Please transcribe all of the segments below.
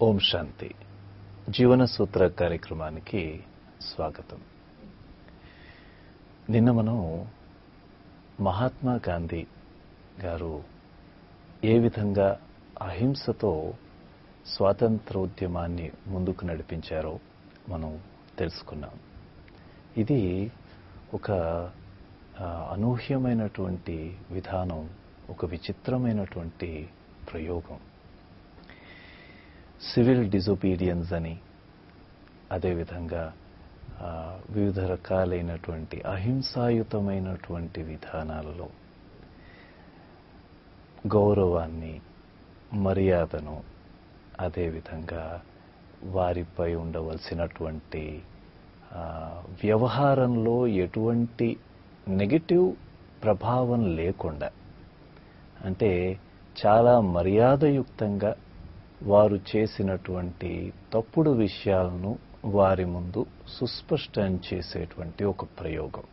ఓం శాంతి జీవన సూత్ర కార్యక్రమానికి స్వాగతం నిన్న మనం మహాత్మా గాంధీ గారు ఏ విధంగా అహింసతో స్వాతంత్రోద్యమాన్ని ముందుకు నడిపించారో మనం తెలుసుకున్నాం ఇది ఒక ఆ, అనూహ్యమైనటువంటి విధానం ఒక విచిత్రమైనటువంటి ప్రయోగం సివిల్ డిజొబీడియన్స్ అని అదేవిధంగా ఆ, వివిధ రకాలైనటువంటి అహింసాయుతమైనటువంటి విధానాలలో గౌరవాన్ని మర్యాదను అదేవిధంగా వారిపై ఉండవలసినటువంటి ఆ, వ్యవహారంలో ఎటువంటి నెగటివ్ ప్రభావం లేకుండా అంటే చాలా మర్యాదయుక్తంగా వారు చేసినటువంటి తప్పుడు విషయాలను వారి ముందు సుస్పష్టం చేసేటువంటి ఒక ప్రయోగం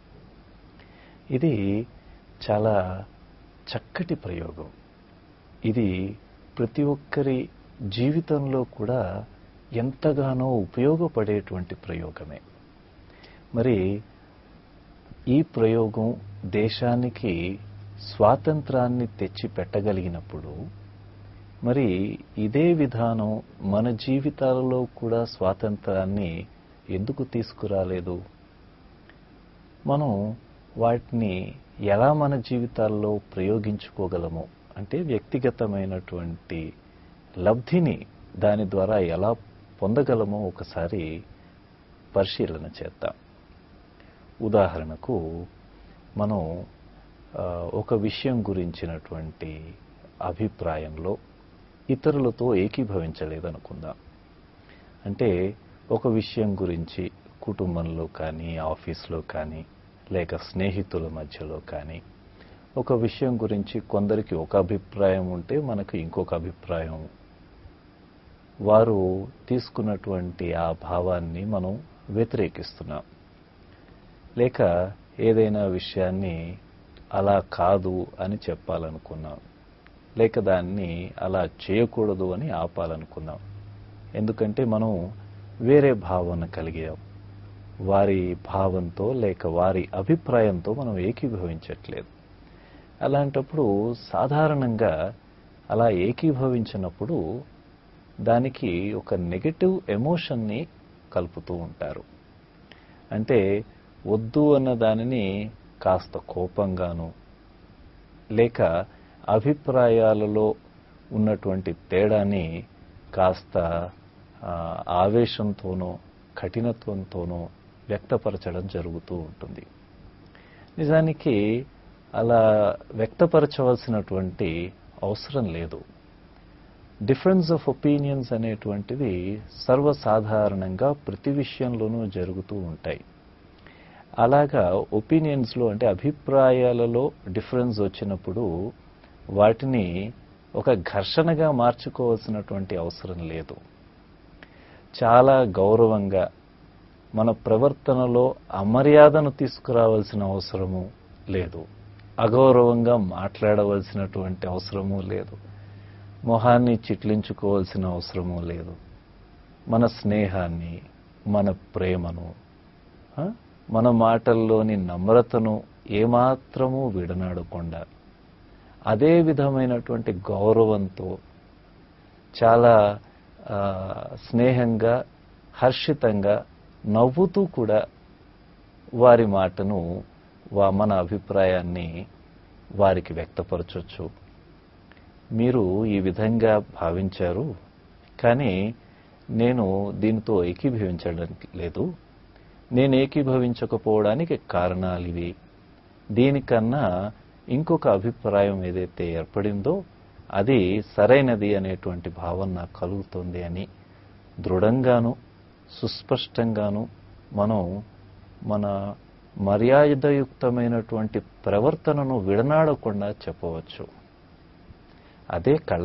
ఇది చాలా చక్కటి ప్రయోగం ఇది ప్రతి ఒక్కరి జీవితంలో కూడా ఎంతగానో ఉపయోగపడేటువంటి ప్రయోగమే మరి ఈ ప్రయోగం దేశానికి స్వాతంత్రాన్ని తెచ్చి పెట్టగలిగినప్పుడు మరి ఇదే విధానం మన జీవితాలలో కూడా స్వాతంత్రాన్ని ఎందుకు తీసుకురాలేదు మనం వాటిని ఎలా మన జీవితాల్లో ప్రయోగించుకోగలము అంటే వ్యక్తిగతమైనటువంటి లబ్ధిని దాని ద్వారా ఎలా పొందగలమో ఒకసారి పరిశీలన చేద్దాం ఉదాహరణకు మనం ఆ, ఒక విషయం గురించినటువంటి అభిప్రాయంలో ఇతరులతో ఏకీభవించలేదనుకుందాం అంటే ఒక విషయం గురించి కుటుంబంలో కానీ ఆఫీస్లో కానీ లేక స్నేహితుల మధ్యలో కానీ ఒక విషయం గురించి కొందరికి ఒక అభిప్రాయం ఉంటే మనకు ఇంకొక అభిప్రాయం వారు తీసుకున్నటువంటి ఆ భావాన్ని మనం వ్యతిరేకిస్తున్నాం లేక ఏదైనా విషయాన్ని అలా కాదు అని చెప్పాలనుకున్నాం లేక దాన్ని అలా చేయకూడదు అని ఆపాలనుకున్నాం ఎందుకంటే మనం వేరే భావన కలిగాం వారి భావంతో లేక వారి అభిప్రాయంతో మనం ఏకీభవించట్లేదు అలాంటప్పుడు సాధారణంగా అలా ఏకీభవించినప్పుడు దానికి ఒక నెగటివ్ ఎమోషన్ని కలుపుతూ ఉంటారు అంటే వద్దు అన్న దానిని కాస్త కోపంగాను లేక అభిప్రాయాలలో ఉన్నటువంటి తేడాని కాస్త ఆ, ఆవేశంతోనో కఠినత్వంతోనో వ్యక్తపరచడం జరుగుతూ ఉంటుంది నిజానికి అలా వ్యక్తపరచవలసినటువంటి అవసరం లేదు డిఫరెన్స్ ఆఫ్ ఒపీనియన్స్ అనేటువంటివి సర్వసాధారణంగా ప్రతి విషయంలోనూ జరుగుతూ ఉంటాయి అలాగా ఒపీనియన్స్లో అంటే అభిప్రాయాలలో డిఫరెన్స్ వచ్చినప్పుడు వాటిని ఒక ఘర్షణగా మార్చుకోవాల్సినటువంటి అవసరం లేదు చాలా గౌరవంగా మన ప్రవర్తనలో అమర్యాదను తీసుకురావాల్సిన అవసరము లేదు అగౌరవంగా మాట్లాడవలసినటువంటి అవసరము లేదు మొహాన్ని చిట్లించుకోవాల్సిన అవసరము లేదు మన స్నేహాన్ని మన ప్రేమను ఆ, మన మాటల్లోని నమ్రతను ఏమాత్రము విడనాడకుండా అదే విధమైనటువంటి గౌరవంతో చాలా ఆ, స్నేహంగా హర్షితంగా నవ్వుతూ కూడా వారి మాటను వా- మన అభిప్రాయాన్ని వారికి వ్యక్తపరచొచ్చు మీరు ఈ విధంగా భావించారు కానీ నేను దీనితో ఏకీభవించడం లేదు నేను ఏకీభవించకపోవడానికి కారణాలు ఇవి దీనికన్నా ఇంకొక అభిప్రాయం ఏదైతే ఏర్పడిందో అది సరైనది అనేటువంటి భావన నాకు కలుగుతుంది అని దృఢంగాను సుస్పష్టంగాను మనం మన మర్యాదయుక్తమైనటువంటి ప్రవర్తనను విడనాడకుండా చెప్పవచ్చు అదే కళ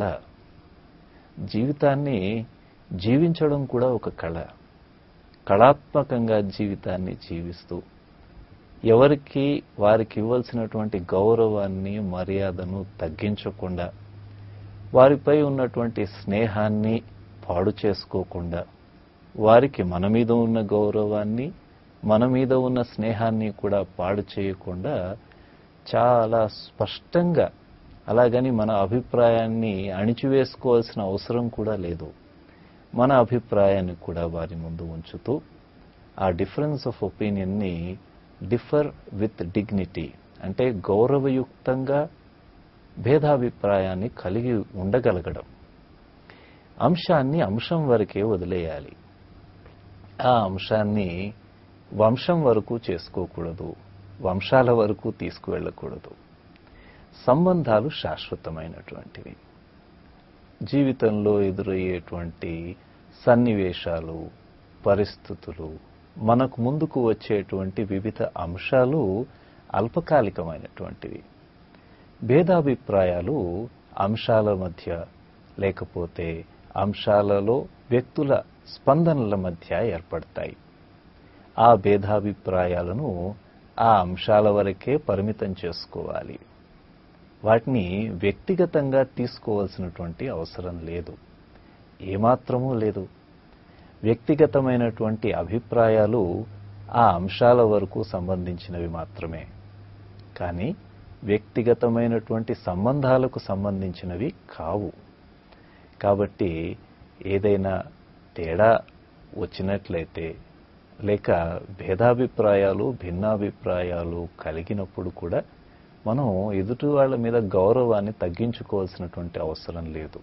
జీవితాన్ని జీవించడం కూడా ఒక కళ కళాత్మకంగా జీవితాన్ని జీవిస్తూ ఎవరికి వారికి ఇవ్వాల్సినటువంటి గౌరవాన్ని మర్యాదను తగ్గించకుండా వారిపై ఉన్నటువంటి స్నేహాన్ని పాడు చేసుకోకుండా వారికి మన మీద ఉన్న గౌరవాన్ని మన మీద ఉన్న స్నేహాన్ని కూడా పాడు చేయకుండా చాలా స్పష్టంగా అలాగని మన అభిప్రాయాన్ని అణిచివేసుకోవాల్సిన అవసరం కూడా లేదు మన అభిప్రాయాన్ని కూడా వారి ముందు ఉంచుతూ ఆ డిఫరెన్స్ ఆఫ్ ఒపీనియన్ని డిఫర్ విత్ డిగ్నిటీ అంటే గౌరవయుక్తంగా భేదాభిప్రాయాన్ని కలిగి ఉండగలగడం అంశాన్ని అంశం వరకే వదిలేయాలి ఆ అంశాన్ని వంశం వరకు చేసుకోకూడదు వంశాల వరకు తీసుకువెళ్ళకూడదు సంబంధాలు శాశ్వతమైనటువంటివి జీవితంలో ఎదురయ్యేటువంటి సన్నివేశాలు పరిస్థితులు మనకు ముందుకు వచ్చేటువంటి వివిధ అంశాలు అల్పకాలికమైనటువంటివి భేదాభిప్రాయాలు అంశాల మధ్య లేకపోతే అంశాలలో వ్యక్తుల స్పందనల మధ్య ఏర్పడతాయి ఆ భేదాభిప్రాయాలను ఆ అంశాల వరకే పరిమితం చేసుకోవాలి వాటిని వ్యక్తిగతంగా తీసుకోవాల్సినటువంటి అవసరం లేదు ఏమాత్రమూ లేదు వ్యక్తిగతమైనటువంటి అభిప్రాయాలు ఆ అంశాల వరకు సంబంధించినవి మాత్రమే కానీ వ్యక్తిగతమైనటువంటి సంబంధాలకు సంబంధించినవి కావు కాబట్టి ఏదైనా తేడా వచ్చినట్లయితే లేక భేదాభిప్రాయాలు భిన్నాభిప్రాయాలు కలిగినప్పుడు కూడా మనం ఎదుటి వాళ్ళ మీద గౌరవాన్ని తగ్గించుకోవాల్సినటువంటి అవసరం లేదు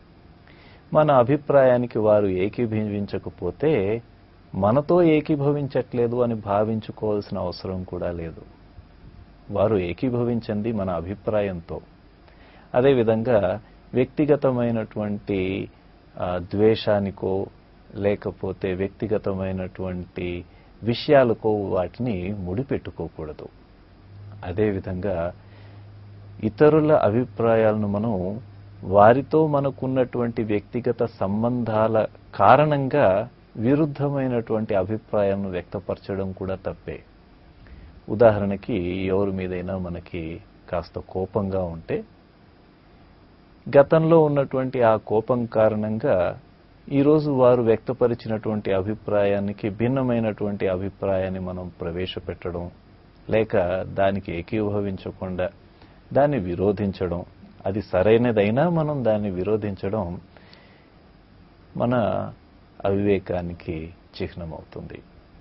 మన అభిప్రాయానికి వారు ఏకీభవించకపోతే మనతో ఏకీభవించట్లేదు అని భావించుకోవాల్సిన అవసరం కూడా లేదు వారు ఏకీభవించండి మన అభిప్రాయంతో అదేవిధంగా వ్యక్తిగతమైనటువంటి ఆ, ద్వేషానికో లేకపోతే వ్యక్తిగతమైనటువంటి విషయాలకో వాటిని ముడిపెట్టుకోకూడదు అదేవిధంగా ఇతరుల అభిప్రాయాలను మనం వారితో మనకున్నటువంటి వ్యక్తిగత సంబంధాల కారణంగా విరుద్ధమైనటువంటి అభిప్రాయాలను వ్యక్తపరచడం కూడా తప్పే ఉదాహరణకి ఎవరి మీదైనా మనకి కాస్త కోపంగా ఉంటే గతంలో ఉన్నటువంటి ఆ కోపం కారణంగా ఈరోజు వారు వ్యక్తపరిచినటువంటి అభిప్రాయానికి భిన్నమైనటువంటి అభిప్రాయాన్ని మనం ప్రవేశపెట్టడం లేక దానికి ఏకీభవించకుండా దాన్ని విరోధించడం అది సరైనదైనా మనం దాన్ని విరోధించడం మన అవివేకానికి చిహ్నమవుతుంది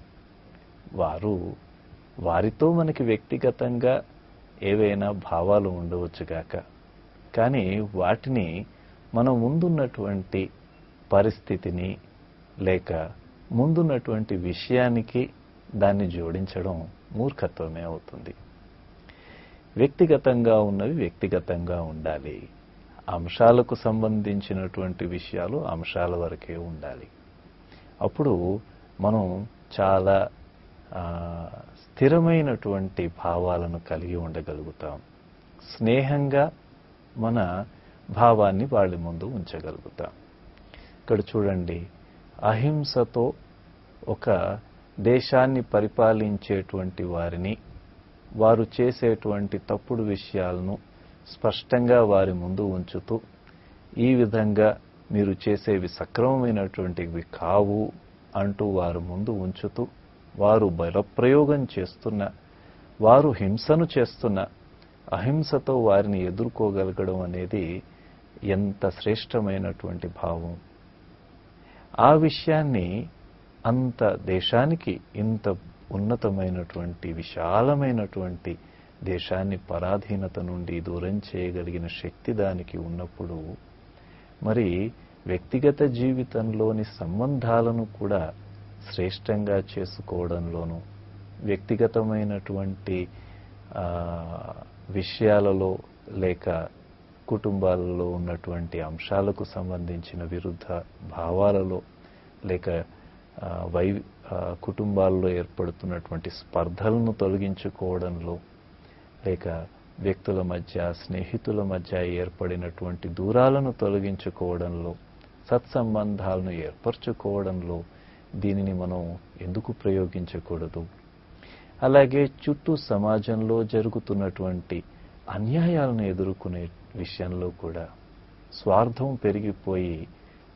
వారు వారితో మనకి వ్యక్తిగతంగా ఏవైనా భావాలు ఉండవచ్చుగాక కానీ వాటిని మన ముందున్నటువంటి పరిస్థితిని లేక ముందున్నటువంటి విషయానికి దాన్ని జోడించడం మూర్ఖత్వమే అవుతుంది వ్యక్తిగతంగా ఉన్నవి వ్యక్తిగతంగా ఉండాలి అంశాలకు సంబంధించినటువంటి విషయాలు అంశాల వరకే ఉండాలి అప్పుడు మనం చాలా ఆ, స్థిరమైనటువంటి భావాలను కలిగి ఉండగలుగుతాం స్నేహంగా మన భావాన్ని వాళ్ళ ముందు ఉంచగలుగుతాం ఇక్కడ చూడండి అహింసతో ఒక దేశాన్ని పరిపాలించేటువంటి వారిని వారు చేసేటువంటి తప్పుడు విషయాలను స్పష్టంగా వారి ముందు ఉంచుతూ ఈ విధంగా మీరు చేసేవి సక్రమమైనటువంటివి కావు అంటూ వారు ముందు ఉంచుతూ వారు బలప్రయోగం చేస్తున్న వారు హింసను చేస్తున్న అహింసతో వారిని ఎదుర్కోగలగడం అనేది ఎంత శ్రేష్టమైనటువంటి భావం ఆ విషయాన్ని అంత దేశానికి ఇంత ఉన్నతమైనటువంటి విశాలమైనటువంటి దేశాన్ని పరాధీనత నుండి దూరం చేయగలిగిన శక్తి దానికి ఉన్నప్పుడు మరి వ్యక్తిగత జీవితంలోని సంబంధాలను కూడా శ్రేష్టంగా చేసుకోవడంలోనూ వ్యక్తిగతమైనటువంటి ఆ, విషయాలలో లేక కుటుంబాలలో ఉన్నటువంటి అంశాలకు సంబంధించిన విరుద్ధ భావాలలో లేక ఆ, వై ఆ, కుటుంబాల్లో ఏర్పడుతున్నటువంటి స్పర్ధలను తొలగించుకోవడంలో లేక వ్యక్తుల మధ్య స్నేహితుల మధ్య ఏర్పడినటువంటి దూరాలను తొలగించుకోవడంలో సత్సంబంధాలను ఏర్పరచుకోవడంలో దీనిని మనం ఎందుకు ప్రయోగించకూడదు అలాగే చుట్టూ సమాజంలో జరుగుతున్నటువంటి అన్యాయాలను ఎదుర్కొనే విషయంలో కూడా స్వార్థం పెరిగిపోయి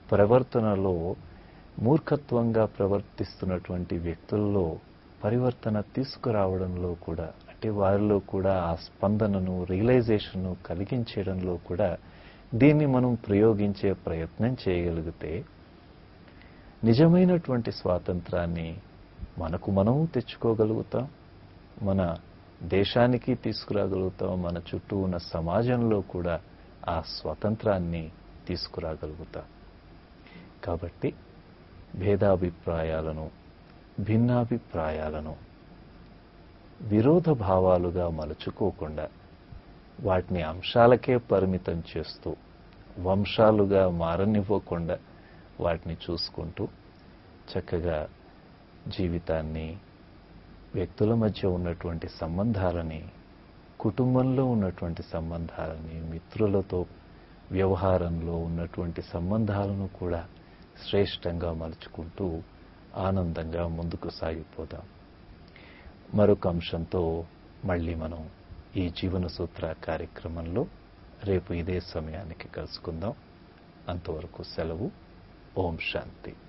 ప్రవర్తనలో మూర్ఖత్వంగా ప్రవర్తిస్తున్నటువంటి వ్యక్తుల్లో పరివర్తన తీసుకురావడంలో కూడా అంటే వారిలో కూడా ఆ స్పందనను రియలైజేషన్ను కలిగించడంలో కూడా దీన్ని మనం ప్రయోగించే ప్రయత్నం చేయగలిగితే నిజమైనటువంటి స్వాతంత్రాన్ని మనకు మనం తెచ్చుకోగలుగుతాం మన దేశానికి తీసుకురాగలుగుతాం మన చుట్టూ ఉన్న సమాజంలో కూడా ఆ స్వాతంత్రాన్ని తీసుకురాగలుగుతాం కాబట్టి భేదాభిప్రాయాలను భిన్నాభిప్రాయాలను విరోధ భావాలుగా మలుచుకోకుండా వాటిని అంశాలకే పరిమితం చేస్తూ వంశాలుగా మారనివ్వకుండా వాటిని చూసుకుంటూ చక్కగా జీవితాన్ని వ్యక్తుల మధ్య ఉన్నటువంటి సంబంధాలని కుటుంబంలో ఉన్నటువంటి సంబంధాలని మిత్రులతో వ్యవహారంలో ఉన్నటువంటి సంబంధాలను కూడా శ్రేష్టంగా మలుచుకుంటూ ఆనందంగా ముందుకు సాగిపోదాం మరొక అంశంతో మళ్ళీ మనం ఈ జీవన సూత్ర కార్యక్రమంలో రేపు ఇదే సమయానికి కలుసుకుందాం అంతవరకు సెలవు ఓం శాంతి